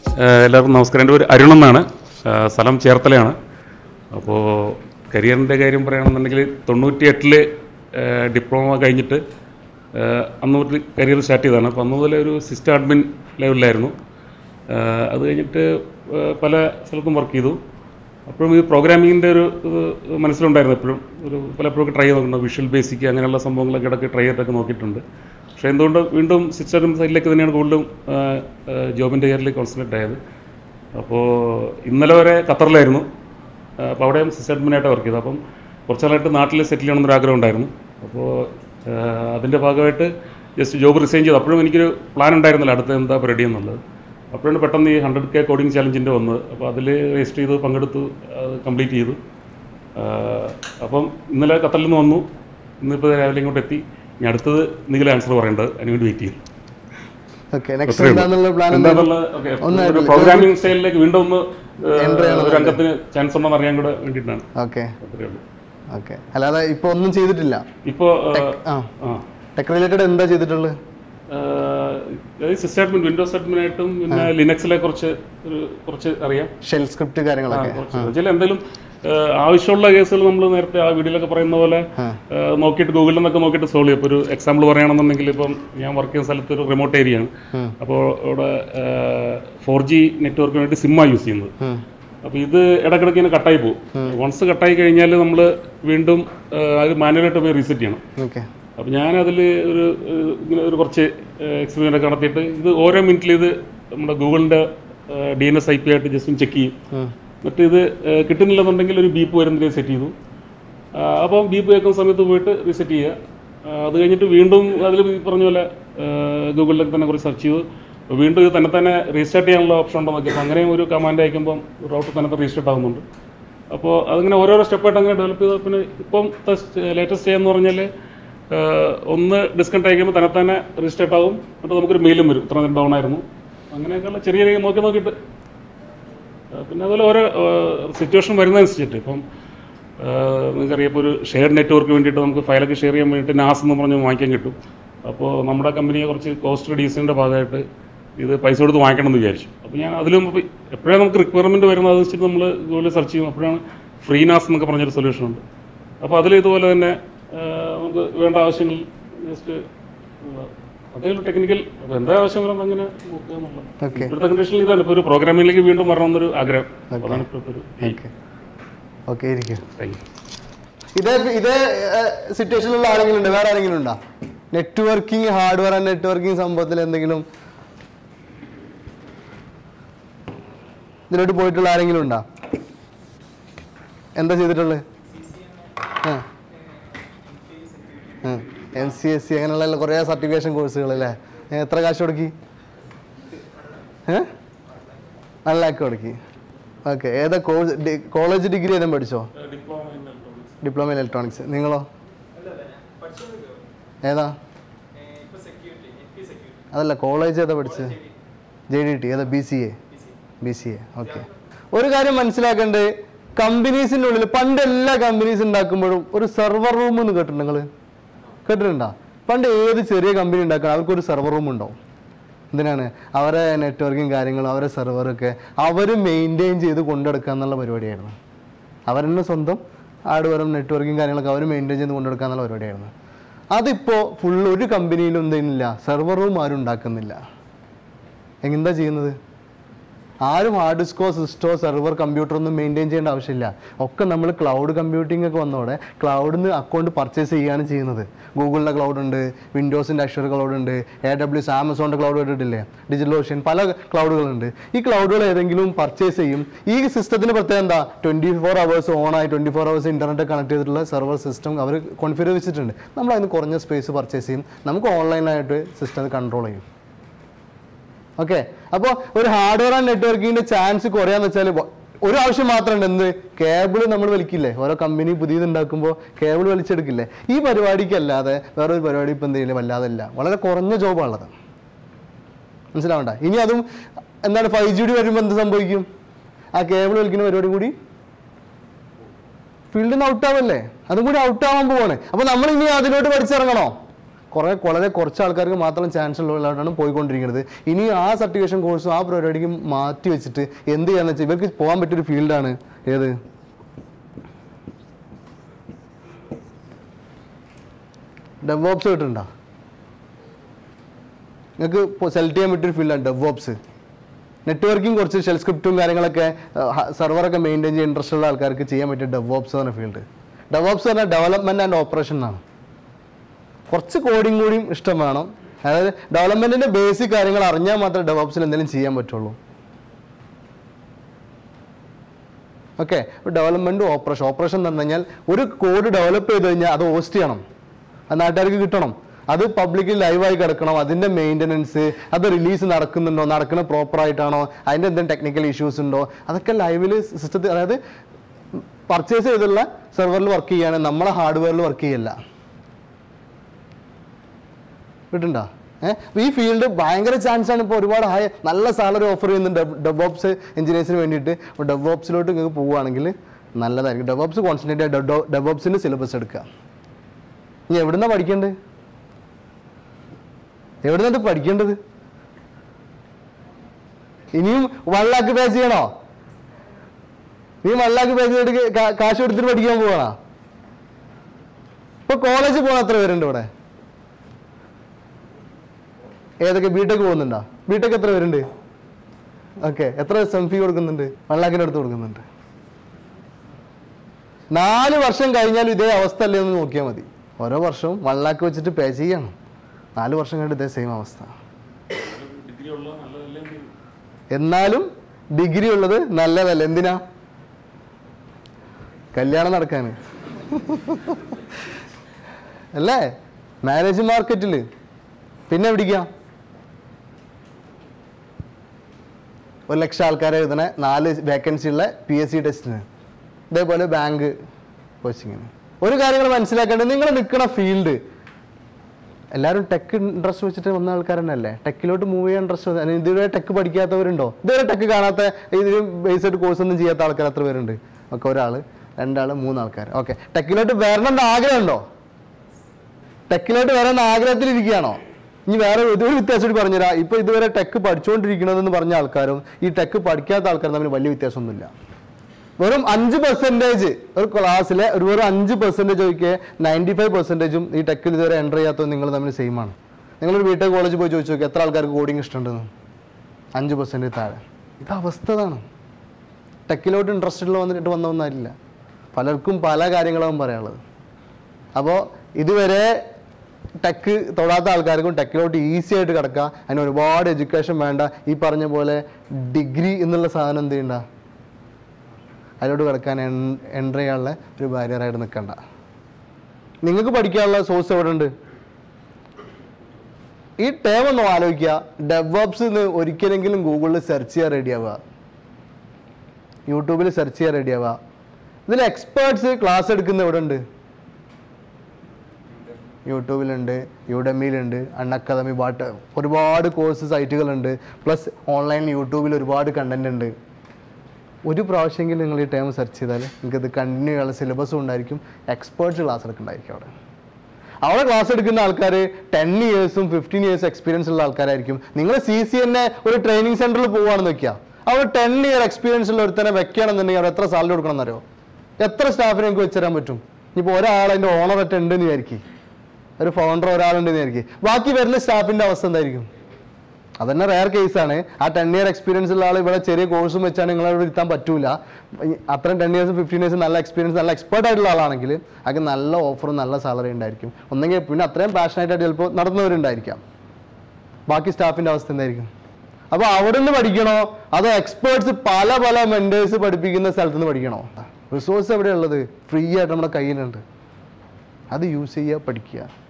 ഏഹ് എല്ലാവർക്കും നമസ്കാരം എൻ്റെ പേര് അരുൺ എന്നാണ് ഏഹ് സ്ഥലം ചേർത്തലയാണ് അപ്പോൾ കരിയറിൻ്റെ കാര്യം പറയുകയാണെന്നുണ്ടെങ്കിൽ തൊണ്ണൂറ്റി എട്ടിൽ ഡിപ്ലോമ കഴിഞ്ഞിട്ട് ഏഹ് അന്ന് മുതൽ കരിയർ സ്റ്റാർട്ട് ചെയ്തതാണ് അപ്പോൾ അന്ന് മുതൽ ഒരു സിസ്റ്റം അഡ്മിൻ ലെവലിലായിരുന്നു ഏഹ് അത് കഴിഞ്ഞിട്ട് ഏഹ് പല സ്ഥലത്തും വർക്ക് ചെയ്തു അപ്പോഴും ഈ പ്രോഗ്രാമിങ്ങിൻ്റെ ഒരു ഇത് മനസ്സിലുണ്ടായിരുന്നു എപ്പോഴും ഒരു പലപ്പോഴും ട്രൈ ചെയ്ത് നോക്കുന്നുണ്ട് വിഷ്വൽ ബേസിക് അങ്ങനെയുള്ള സംഭവങ്ങളൊക്കെ ഇടയ്ക്ക് ട്രൈ ചെയ്തിട്ടൊക്കെ നോക്കിയിട്ടുണ്ട് പക്ഷേ എന്തുകൊണ്ട് വീണ്ടും സിസ്റ്റം സൈഡിലേക്ക് തന്നെയാണ് കൂടുതലും ജോബിൻ്റെ ഇയറിൽ കോൺസെൻട്രേറ്റ് ആയത് അപ്പോൾ ഇന്നലെ വരെ ഖത്തറിലായിരുന്നു അപ്പോൾ അവിടെ സിസ്റ്റം അഡ്മിനായിട്ട് വർക്ക് ചെയ്തത് അപ്പം കുറച്ച് നാളായിട്ട് നാട്ടിൽ സെറ്റിൽ ചെയ്യണമെന്നൊരു ആഗ്രഹം ഉണ്ടായിരുന്നു അപ്പോൾ അതിൻ്റെ ഭാഗമായിട്ട് ജസ്റ്റ് ജോബ് റിസൈൻ ചെയ്തു അപ്പോഴും എനിക്കൊരു പ്ലാൻ ഉണ്ടായിരുന്നില്ല അടുത്ത എന്താ പരിപാടി എന്നുള്ളത് അപ്പോഴാണ് പെട്ടെന്ന് ഈ ഹൺഡ്രഡ് കെ കോഡിംഗ് ചാലഞ്ചിൻ്റെ വന്നത് അപ്പോൾ അതിൽ രജിസ്റ്റർ ചെയ്തു പങ്കെടുത്തു അത് കംപ്ലീറ്റ് ചെയ്തു ആഹ് അപ്പം ഇന്നലെ ഖത്തറിൽ നിന്ന് വന്നു ഇന്നിപ്പോൾ രാവിലെ ഇങ്ങോട്ട് എത്തി ഇനി അടുത്തത് എന്തെങ്കിലും ആൻസർ പറയേണ്ടത് അതിനുവേണ്ടി വെയിറ്റ് ചെയ്തു ഓക്കെ നെക്സ്റ്റ് എന്താന്നുള്ള പ്ലാൻ എന്താണെന്നുള്ള ഓക്കെ പ്രോഗ്രാമിംഗ് സ്റ്റൈലിലേക്ക് വീണ്ടും ഒന്ന് ആഹ്, ഒരു അംഗത്തിന് ചാൻസ് ഉണ്ടോ എന്ന് അറിയാൻ കൂടെ വേണ്ടിയിട്ടാണ് ഓക്കെ അത്രയേ ഉള്ളൂ ഓക്കെ അല്ലാതെ ഇപ്പൊ ഒന്നും ചെയ്തിട്ടില്ല ഇപ്പോൾ ആ ആ ടെക് റിലേറ്റഡ് എന്താ ചെയ്തിട്ടുള്ളത് സിസ്റ്റം അഡ്മിൻ വിൻഡോസ് അഡ്മിനായിട്ടും പിന്നെ ലിനക്സിലെ കുറച്ച് ഒരു കുറച്ച് അറിയാം ഷെൽ സ്ക്രിപ്റ്റ് കാര്യങ്ങളൊക്കെ കുറച്ച് ചില എന്തെങ്കിലും ഏഹ്, ആവശ്യമുള്ള കേസുകൾ നമ്മൾ നേരത്തെ ആ വീഡിയോയിലൊക്കെ പറയുന്ന പോലെ ഏഹ്, നോക്കിയിട്ട് ഗൂഗിളിൽ നിന്നൊക്കെ നോക്കിയിട്ട് സോൾവ് ചെയ്യും ഇപ്പോൾ ഒരു എക്സാമ്പിൾ പറയുകയാണെന്നുണ്ടെങ്കിൽ ഇപ്പം ഞാൻ വർക്ക് ചെയ്യുന്ന സ്ഥലത്ത് ഒരു റിമോട്ട് ഏരിയയാണ് അപ്പോൾ അവിടെ ഫോർ ജി നെറ്റ്വർക്കിന് വേണ്ടി സിമ്മ യൂസ് ചെയ്യുന്നത് ഉം. അപ്പോൾ ഇത് ഇടയ്ക്കിടയ്ക്ക് ഇങ്ങനെ കട്ടായി പോകും വൺസ് കട്ടായി കഴിഞ്ഞാൽ നമ്മൾ വീണ്ടും ഏഹ്, അത് മാനുവലായിട്ട് പോയി റീസെറ്റ് ചെയ്യണം ഓക്കെ അപ്പോൾ ഞാൻ അതിൽ ഒരു ഏഹ്, ഇങ്ങനെ ഒരു കുറച്ച് എക്സ്പീരിയൻസ് ഒക്കെ നടത്തിയിട്ട് ഇത് ഓരോ മിനിറ്റിൽ ഇത് നമ്മുടെ ഗൂഗിളിൻ്റെ D N S I P ആയിട്ട് ജസ്റ്റ് ചെക്ക് ചെയ്യും എന്നിട്ട് ഇത് ഏഹ്, കിട്ടുന്നില്ലെന്നുണ്ടെങ്കിൽ ഒരു ബീപ്പ് വരുന്നതിന് സെറ്റ് ചെയ്തു ആ, അപ്പം ബീപ്പ് കേൾക്കുന്ന സമയത്ത് പോയിട്ട് റീസെറ്റ് ചെയ്യുക ആ, അത് കഴിഞ്ഞിട്ട് വീണ്ടും അതിൽ പറഞ്ഞ പോലെ ഏഹ്, ഗൂഗിളിലൊക്കെ തന്നെ കുറച്ച് സെർച്ച് ചെയ്തു അപ്പോൾ വീണ്ടും ഇത് തന്നെ തന്നെ റീസ്റ്റാർട്ട് ചെയ്യാനുള്ള ഓപ്ഷൻ ഉണ്ടോ നോക്കിയപ്പോൾ അങ്ങനെയും ഒരു കമാൻഡ് അയക്കുമ്പം റൗട്ട് തന്നെ റീസ്റ്റാർട്ട് ആകുന്നുണ്ട് അപ്പോൾ അതിങ്ങനെ ഓരോരോ സ്റ്റെപ്പായിട്ട് അങ്ങനെ ഡെവലപ്പ് ചെയ്ത് പിന്നെ ഇപ്പം ലേറ്റസ്റ്റ് ചെയ്യാന്ന് പറഞ്ഞാൽ ഏഹ്, ഒന്ന് ഡിസ്കണക്ട് അയക്കുമ്പോൾ തന്നെ തന്നെ റീസ്റ്റാർട്ട് ആകും എന്നിട്ട് നമുക്കൊരു മെയിലും വരും ഇത്ര നേരം ഡൗൺ ആയിരുന്നു അങ്ങനെയൊക്കെയുള്ള ചെറിയ ചെറിയ നോക്കി നോക്കിയിട്ട് ഏഹ്, പിന്നെ അതുപോലെ ഓരോ സിറ്റുവേഷൻ വരുന്നതനുസരിച്ചിട്ട് ഇപ്പം ഏഹ്, നിങ്ങൾക്കറിയാം ഇപ്പോൾ ഒരു ഷെയർ നെറ്റ്വർക്ക് വേണ്ടിയിട്ട് നമുക്ക് ഫയലൊക്കെ ഷെയർ ചെയ്യാൻ വേണ്ടിയിട്ട് നാസ് എന്ന് പറഞ്ഞ് വാങ്ങിക്കാൻ കിട്ടും അപ്പോൾ നമ്മുടെ കമ്പനിയെ കുറച്ച് കോസ്റ്റ് റെഡ്യൂസിൻ്റെ ഭാഗമായിട്ട് ഇത് പൈസ കൊടുത്ത് വാങ്ങിക്കണം എന്ന് വിചാരിച്ചു അപ്പോൾ ഞാൻ അതിലും എപ്പോഴാണ് നമുക്ക് റിക്വയർമെൻറ്റ് വരുന്നത് അത് വെച്ചിട്ട് നമ്മൾ ഇതുപോലെ സെർച്ച് ചെയ്യും അപ്പോഴാണ് ഫ്രീ നാസ് എന്നൊക്കെ പറഞ്ഞൊരു സൊല്യൂഷൻ ഉണ്ട് അപ്പോൾ അതിൽ ഇതുപോലെ തന്നെ ഏഹ്, നമുക്ക് വേണ്ട ആവശ്യങ്ങൾ ജസ്റ്റ് അതേ ടെക്നിക്കൽ അപ്പോൾ എന്താ ആവശ്യം വരുന്നത് അങ്ങനെ നോക്കുക എന്നുള്ളത് ഓക്കെ ഇപ്പോഴത്തെ കണ്ടീഷനിൽ ഇതാണ് ഇപ്പോൾ ഒരു പ്രോഗ്രാമിംഗിലേക്ക് വീണ്ടും വരണമെന്നൊരു ആഗ്രഹം അപ്പോൾ അതാണ് ഇപ്പോഴത്തെ ഒരു ഓക്കെ ഓക്കെ ഇരിക്കും താങ്ക് യു ഇതേ ഇതേ സിറ്റുവേഷനിലുള്ള ആരെങ്കിലും ഉണ്ട് വേറെ ആരെങ്കിലും ഉണ്ടോ നെറ്റ്വർക്കിംഗ് ഹാർഡ്വെയർ ആൻഡ് നെറ്റ്വർക്കിംഗ് സംഭവത്തിൽ എന്തെങ്കിലും ഇതിലോട്ട് പോയിട്ടുള്ള ആരെങ്കിലും ഉണ്ടോ എന്താ ചെയ്തിട്ടുള്ളത് ആ എം സി എസ് സി അങ്ങനെയുള്ള കുറേ സർട്ടിഫിക്കേഷൻ കോഴ്സുകൾ അല്ലേ ഏ, എത്ര കാശ് കൊടുക്കി ഏ വൺ ലാക്ക് കൊടുക്കി ഓക്കെ ഏതാ കോഴ്സ് കോളേജ് ഡിഗ്രി ഏതും പഠിച്ചോ ഡിപ്ലോമ ഇൻ ഇലക്ട്രോണിക്സ് നിങ്ങളോ ഏതാ അതല്ല കോളേജ് ഏതാ പഠിച്ചത് ജെ ഡി ടി ഏതാ B C A B C A okay ഒരു കാര്യം മനസ്സിലാക്കേണ്ടത് കമ്പനീസിൻ്റെ ഉള്ളിൽ പണ്ട് എല്ലാ കമ്പനീസ് ഉണ്ടാക്കുമ്പോഴും ഒരു സെർവർ റൂം എന്ന് കേട്ടിട്ടുണ്ട് നിങ്ങൾ കേട്ടിട്ടുണ്ടോ പണ്ട് ഏത് ചെറിയ കമ്പനി ഉണ്ടാക്കാൻ അവർക്കൊരു സെർവർ റൂം ഉണ്ടാവും എന്തിനാണ് അവരെ നെറ്റ്വർക്കിങ് കാര്യങ്ങളും അവരെ സെർവറൊക്കെ അവർ മെയിൻറ്റെയിൻ ചെയ്ത് കൊണ്ടെടുക്കുക എന്നുള്ള പരിപാടിയായിരുന്നു അവരെന്നെ സ്വന്തം ഹാർഡ്വെയറും നെറ്റ്വർക്കിംഗ് കാര്യങ്ങളൊക്കെ അവർ മെയിൻറ്റെയിൻ ചെയ്ത് കൊണ്ടെടുക്കുക എന്നുള്ള പരിപാടിയായിരുന്നു അതിപ്പോൾ ഫുൾ ഒരു കമ്പനിയിലും എന്തെയ്യുന്നില്ല സെർവർ റൂം ആരും ഉണ്ടാക്കുന്നില്ല എന്താ ചെയ്യുന്നത് ആരും ഹാർഡ് ഡിസ്കോ സിസ്റ്റോ സെർവർ കമ്പ്യൂട്ടർ ഒന്നും മെയിൻറ്റെയിൻ ചെയ്യേണ്ട ആവശ്യമില്ല ഒക്കെ നമ്മൾ ക്ലൗഡ് കമ്പ്യൂട്ടിംഗ് ഒക്കെ വന്നതോടെ ക്ലൗഡിൽ നിന്ന് അക്കൗണ്ട് പർച്ചേസ് ചെയ്യുകയാണ് ചെയ്യുന്നത് ഗൂഗിളിൻ്റെ ക്ലൗഡ് ഉണ്ട് വിൻഡോസിൻ്റെ അക്ഷർ ക്ലൗഡ് ഉണ്ട് എ ഡബ്ല്യു ആമസോണിൻ്റെ ക്ലൗഡ് കേട്ടിട്ടില്ലേ ഡിജിറ്റൽ ഓഷ്യൻ പല ക്ലൗഡുകളുണ്ട് ഈ ക്ലൗഡുകൾ ഏതെങ്കിലും പർച്ചേസ് ചെയ്യും ഈ സിസ്റ്റത്തിന് പ്രത്യേകം എന്താ ട്വൻറ്റി ഫോർ അവേഴ്സ് ഓണായി twenty four hours internet connect ചെയ്തിട്ടുള്ള സെർവർ സിസ്റ്റം അവർ കോൺഫിഗർ വെച്ചിട്ടുണ്ട് നമ്മൾ അതിന് കുറഞ്ഞ സ്പേസ് പർച്ചേസ് ചെയ്യും നമുക്ക് ഓൺലൈനായിട്ട് സിസ്റ്റം കൺട്രോൾ ചെയ്യും ഓക്കെ അപ്പോൾ ഒരു ഹാർഡ്വെയർ ആൻഡ് നെറ്റ്വർക്കിങ്ങിന്റെ ചാൻസ് കുറയാന്ന് വെച്ചാൽ ഒരു ആവശ്യം മാത്രമുണ്ട് എന്ത് കേബിൾ നമ്മൾ വലിക്കില്ലേ ഓരോ കമ്പനി പുതിയത് ഉണ്ടാക്കുമ്പോൾ കേബിൾ വലിച്ചെടുക്കില്ലേ ഈ പരിപാടിക്കല്ലാതെ വേറെ ഒരു പരിപാടി ഇപ്പം എന്തെങ്കിലും വല്ലാതെ ഇല്ല വളരെ കുറഞ്ഞ ജോബാണുള്ളത് മനസ്സിലാവണ്ട ഇനി അതും എന്താണ് ഫൈവ് ജി ഡി വരുമ്പോൾ എന്ത് സംഭവിക്കും ആ കേബിൾ വലിക്കുന്ന പരിപാടി കൂടി ഫീൽഡിൽ നിന്ന് ഔട്ടാവല്ലേ അതും കൂടി ഔട്ടാവാൻ പോവാണ് അപ്പോൾ നമ്മൾ ഇനി അതിലോട്ട് പഠിച്ചിറങ്ങണോ കുറേ വളരെ കുറച്ച് ആൾക്കാർക്ക് മാത്രം ചാൻസ് ഉള്ളവരാണ് പോയിക്കൊണ്ടിരിക്കുന്നത് ഇനി ആ സർട്ടിഫിക്കേഷൻ കോഴ്സും ആ പരിപാടിക്ക് മാറ്റി വെച്ചിട്ട് എന്ത് ചെയ്യാന്ന് വെച്ചാൽ ഇവർക്ക് പോകാൻ പറ്റിയൊരു ഫീൽഡാണ് ഏത് ഡെവോപ്സ് കിട്ടുന്നുണ്ടോ നിങ്ങൾക്ക് സെലക്ട് ചെയ്യാൻ പറ്റിയൊരു ഫീൽഡാണ് ഡെവോപ്സ് നെറ്റ്വർക്കിംഗ് കുറച്ച് ഷെൽ സ്ക്രിപ്റ്റും കാര്യങ്ങളൊക്കെ സെർവറൊക്കെ മെയിൻറ്റെയിൻ ചെയ്യാൻ ഇൻട്രസ്റ്റ് ഉള്ള ആൾക്കാർക്ക് ചെയ്യാൻ പറ്റിയ ഡെവോപ്സ് എന്ന ഫീൽഡ് ഡെവോപ്സ് പറഞ്ഞാൽ ഡെവലപ്മെൻറ്റ് ആൻഡ് ഓപ്പറേഷൻ എന്നാണ് കുറച്ച് കോഡിങ് കൂടിയും ഇഷ്ടം വേണം അതായത് ഡെവലപ്മെൻറ്റിൻ്റെ ബേസിക് കാര്യങ്ങൾ അറിഞ്ഞാൽ മാത്രമേ ഡെവോപ്സിൽ എന്തെങ്കിലും ചെയ്യാൻ പറ്റുള്ളൂ ഓക്കെ ഡെവലപ്മെൻറ്റും ഓപ്പറേഷൻ ഓപ്പറേഷൻ എന്ന് പറഞ്ഞു കഴിഞ്ഞാൽ ഒരു കോഡ് ഡെവലപ്പ് ചെയ്ത് കഴിഞ്ഞാൽ അത് ഹോസ്റ്റ് ചെയ്യണം അത് നാട്ടുകാർക്ക് കിട്ടണം അത് പബ്ലിക്കിൽ ലൈവായി കിടക്കണം അതിൻ്റെ മെയിൻ്റനൻസ് അത് റിലീസ് നടക്കുന്നുണ്ടോ നടക്കുന്ന പ്രോപ്പർ ആയിട്ടാണോ അതിൻ്റെ എന്തെങ്കിലും ടെക്നിക്കൽ ഇഷ്യൂസ് ഉണ്ടോ അതൊക്കെ ലൈവിൽ സിസ്റ്റത്തിൽ അതായത് പർച്ചേസ് ചെയ്തുള്ള സെർവറിൽ വർക്ക് ചെയ്യാണ് നമ്മളെ ഹാർഡ്വെയറിൽ വർക്ക് ചെയ്യല്ല കിട്ടുണ്ടോ ഏഹ് ഈ ഫീൽഡ് ഭയങ്കര ചാൻസ് ആണ് ഇപ്പോൾ ഒരുപാട് ഹൈ നല്ല സാലറി ഓഫർ ചെയ്യുന്നുണ്ട് ഡെവോപ്സ് എഞ്ചിനീയേഴ്സിന് വേണ്ടിയിട്ട് അപ്പോൾ ഡെവോപ്സിലോട്ട് നിങ്ങൾക്ക് പോവുകയാണെങ്കിൽ നല്ലതായിരിക്കും ഡെവോപ്സ് കോൺസെൻട്രേറ്റ് ഡെവോപ്സിൻ്റെ സിലബസ് എടുക്കുക ഇനി എവിടുന്നാ പഠിക്കേണ്ടത് എവിടുന്നാ ഇത് പഠിക്കേണ്ടത് ഇനിയും വൺ ലാക്ക് പേ ചെയ്യണോ നീ വൺ ലാക്ക് പേ ചെയ്തിട്ട് കാ- കാശ് കൊടുത്തിട്ട് പഠിക്കാൻ പോവാണോ ഇപ്പൊ കോളേജിൽ പോകണ എത്ര പേരുണ്ട് ഇവിടെ ഏതൊക്കെ ബിടെക് പോകുന്നുണ്ടോ ബിടെക് എത്ര പേരുണ്ട് ഓക്കെ എത്ര സെം ഫീ കൊടുക്കുന്നുണ്ട് വൺ ലാഖിൻ്റെ അടുത്ത് കൊടുക്കുന്നുണ്ട് നാല് വർഷം കഴിഞ്ഞാലും ഇതേ അവസ്ഥ അല്ലേ എന്ന് നോക്കിയാൽ മതി ഓരോ വർഷവും വൺ ലാക്ക് വെച്ചിട്ട് പേ ചെയ്യണം നാല് വർഷം കഴിഞ്ഞിട്ട് ഇതേ സെയിം അവസ്ഥ ഡിഗ്രി ഉള്ള നല്ലതല്ലേ എന്ന് എന്നാലും ഡിഗ്രി ഉള്ളത് നല്ലതല്ല എന്തിനാ കല്യാണം നടക്കാൻ അല്ലേ മാരേജ് മാർക്കറ്റിൽ പിന്നെ പിടിക്കാം ഒരു ലക്ഷം ആൾക്കാരെ എഴുതണ നാല് വേക്കൻസി ഉള്ള പി എസ് സി ടെസ്റ്റിന് ഇതേപോലെ ബാങ്ക് കോച്ചിങ്ങിന് ഒരു കാര്യങ്ങൾ മനസ്സിലാക്കേണ്ടത് നിങ്ങൾ നിൽക്കുന്ന ഫീൽഡ് എല്ലാവരും ടെക് ഇൻട്രസ്റ്റ് വെച്ചിട്ട് വന്ന ആൾക്കാർ തന്നെയല്ലേ ടെക്കിലോട്ട് മൂവ് ചെയ്യാൻ ഇൻട്രസ്റ്റ് ഇതുവരെ ടെക് പഠിക്കാത്തവരുണ്ടോ ഇതുവരെ ടെക് കാണാത്ത ഇതിന് ബേസ്ഡ് കോഴ്സ് ഒന്നും ചെയ്യാത്ത ആൾക്കാർ എത്ര പേരുണ്ട് ഒക്കെ ഒരാൾ രണ്ടാൾ മൂന്നാൾക്കാർ ഓക്കെ ടെക്കിലോട്ട് വരണമെന്ന് ആഗ്രഹമുണ്ടോ ടെക്കിലോട്ട് വരാൻ ആഗ്രഹത്തിലിരിക്കുകയാണോ ഇനി വേറെ ഇതൊരു വ്യത്യാസം കൂടി പറഞ്ഞുതരാം ഇപ്പൊ ഇതുവരെ ടെക് പഠിച്ചുകൊണ്ടിരിക്കണമെന്ന് പറഞ്ഞ ആൾക്കാരും ഈ ടെക് പഠിക്കാത്ത ആൾക്കാരും തമ്മിൽ വലിയ വ്യത്യാസമൊന്നുമില്ല വെറും അഞ്ച് പെർസെൻറ്റേജ് ഒരു ക്ലാസ്സിലെ ഒരു വെറും അഞ്ച് പെർസെൻറ്റേജ് ഒഴികെ നയൻറ്റി ഫൈവ് പെർസെൻറ്റേജും ഈ ടെക്കിൽ ഇതുവരെ എൻ്റർ ചെയ്യാത്തത് നിങ്ങൾ തമ്മിൽ സെയിം ആണ് നിങ്ങളൊരു ബിടെക് കോളേജിൽ പോയി ചോദിച്ചു നോക്കി എത്ര ആൾക്കാർക്ക് കോഡിങ് ഇഷ്ടമുണ്ടെന്ന് അഞ്ച് പെർസെൻറ്റേജ് താഴെ ഇത് അവസ്ഥ ഇതാണ് ടെക്കിലോട്ട് ഇൻട്രസ്റ്റ് ഉള്ള വന്നിട്ട് വന്നൊന്നല്ല പലർക്കും പല കാര്യങ്ങളും പറയാനുള്ളത് അപ്പോൾ ഇതുവരെ ടെക്ക് തൊടാത്ത ആൾക്കാർക്കും ടെക്കിലോട്ട് ഈസി ആയിട്ട് കിടക്കുക അതിന് ഒരുപാട് എഡ്യൂക്കേഷൻ വേണ്ട ഈ പറഞ്ഞ പോലെ ഡിഗ്രി എന്നുള്ള സാധനം എന്ത് ചെയ്യണ്ട അതിലോട്ട് കിടക്കാൻ എൻ്റർ ചെയ്യാനുള്ള ഒരു ബാരിയറായിട്ട് നിൽക്കണ്ട നിങ്ങൾക്ക് പഠിക്കാനുള്ള സോഴ്സ് എവിടെ ഉണ്ട് ഈ ടേം ഒന്ന് ആലോചിക്കുക ഡെവോപ്സ് ഒരിക്കലെങ്കിലും ഗൂഗിളിൽ സെർച്ച് ചെയ്യാൻ റെഡി ആവുക യൂട്യൂബിൽ സെർച്ച് ചെയ്യാൻ റെഡി ആവുക ഇതിൽ എക്സ്പേർട്സ് ക്ലാസ് എടുക്കുന്ന എവിടെ ഉണ്ട് യൂട്യൂബിലുണ്ട് യുഡമിയിലുണ്ട് അൺ അക്കാദമി ബാട്ട് ഒരുപാട് കോഴ്സ് സൈറ്റുകളുണ്ട് പ്ലസ് ഓൺലൈൻ യൂട്യൂബിൽ ഒരുപാട് കണ്ടന്റ് ഉണ്ട് ഒരു പ്രാവശ്യമെങ്കിലും നിങ്ങൾ ഈ ടൈം സെർച്ച് ചെയ്താൽ നിങ്ങൾക്ക് ഇത് കണ്ടിന്യൂ ചെയ്യാനുള്ള സിലബസും ഉണ്ടായിരിക്കും എക്സ്പേർട്സ് ക്ലാസ് എടുക്കുന്നുണ്ടായിരിക്കും അവിടെ അവിടെ ക്ലാസ് എടുക്കുന്ന ആൾക്കാർ ടെൻ ഇയേഴ്സും ഫിഫ്റ്റീൻ ഇയേഴ്സ് എക്സ്പീരിയൻസ് ഉള്ള ആൾക്കാരായിരിക്കും നിങ്ങൾ സി സി എന്നെ ഒരു ട്രെയിനിങ് സെന്ററിൽ പോവുകയാണെന്ന് വെക്കുക അവിടെ ടെൻ ഇയർ എക്സ്പീരിയൻസ് ഉള്ള ഒരുത്തനെ വെക്കുകയാണെന്നുണ്ടെങ്കിൽ അവിടെ എത്ര സാലറി കൊടുക്കണം എന്നറിയോ എത്ര സ്റ്റാഫിനെ നിങ്ങൾക്ക് വെച്ചുതരാൻ പറ്റും ഇനിയിപ്പോൾ ഒരാൾ അതിൻ്റെ ഓണർ ഒറ്റ ഉണ്ടെന്ന് വിചാരിക്കും ഒരു ഫൗണ്ടർ ഒരാളുണ്ടെന്ന് വിചാരിക്കും ബാക്കി വരുന്ന സ്റ്റാഫിൻ്റെ അവസ്ഥ എന്തായിരിക്കും അതന്നെ റയർ കേസാണ് ആ ടെൻ ഇയർ എക്സ്പീരിയൻസ് ഉള്ള ആൾ ഇവിടെ ചെറിയ കോഴ്സും വെച്ചാണ് നിങ്ങളെ ഇവിടെ ഇരുത്താൻ പറ്റൂല ഈ അത്രയും ടെൻ ഇയേഴ്സും ഫിഫ്റ്റീൻ ഇയേഴ്സും നല്ല എക്സ്പീരിയൻസ് നല്ല എക്സ്പേർട്ട് ആയിട്ടുള്ള ആളാണെങ്കിൽ അതിന് നല്ല ഓഫറും നല്ല സാലറി ഉണ്ടായിരിക്കും ഒന്നെങ്കിൽ പിന്നെ അത്രയും പാഷനായിട്ട് ആയിട്ട് ചിലപ്പോൾ നടന്നവരുണ്ടായിരിക്കാം ബാക്കി സ്റ്റാഫിൻ്റെ അവസ്ഥ എന്തായിരിക്കും അപ്പോൾ അവിടെ നിന്ന് പഠിക്കണോ അതോ എക്സ്പേർട്സ് പല പല മെൻറ്റേഴ്സ് പഠിപ്പിക്കുന്ന സ്ഥലത്ത് നിന്ന് പഠിക്കണോ റിസോഴ്സ് എവിടെയുള്ളത് ഫ്രീ ആയിട്ട് നമ്മുടെ കയ്യിലുണ്ട് അത് യൂസ് ചെയ്യുക പഠിക്കുക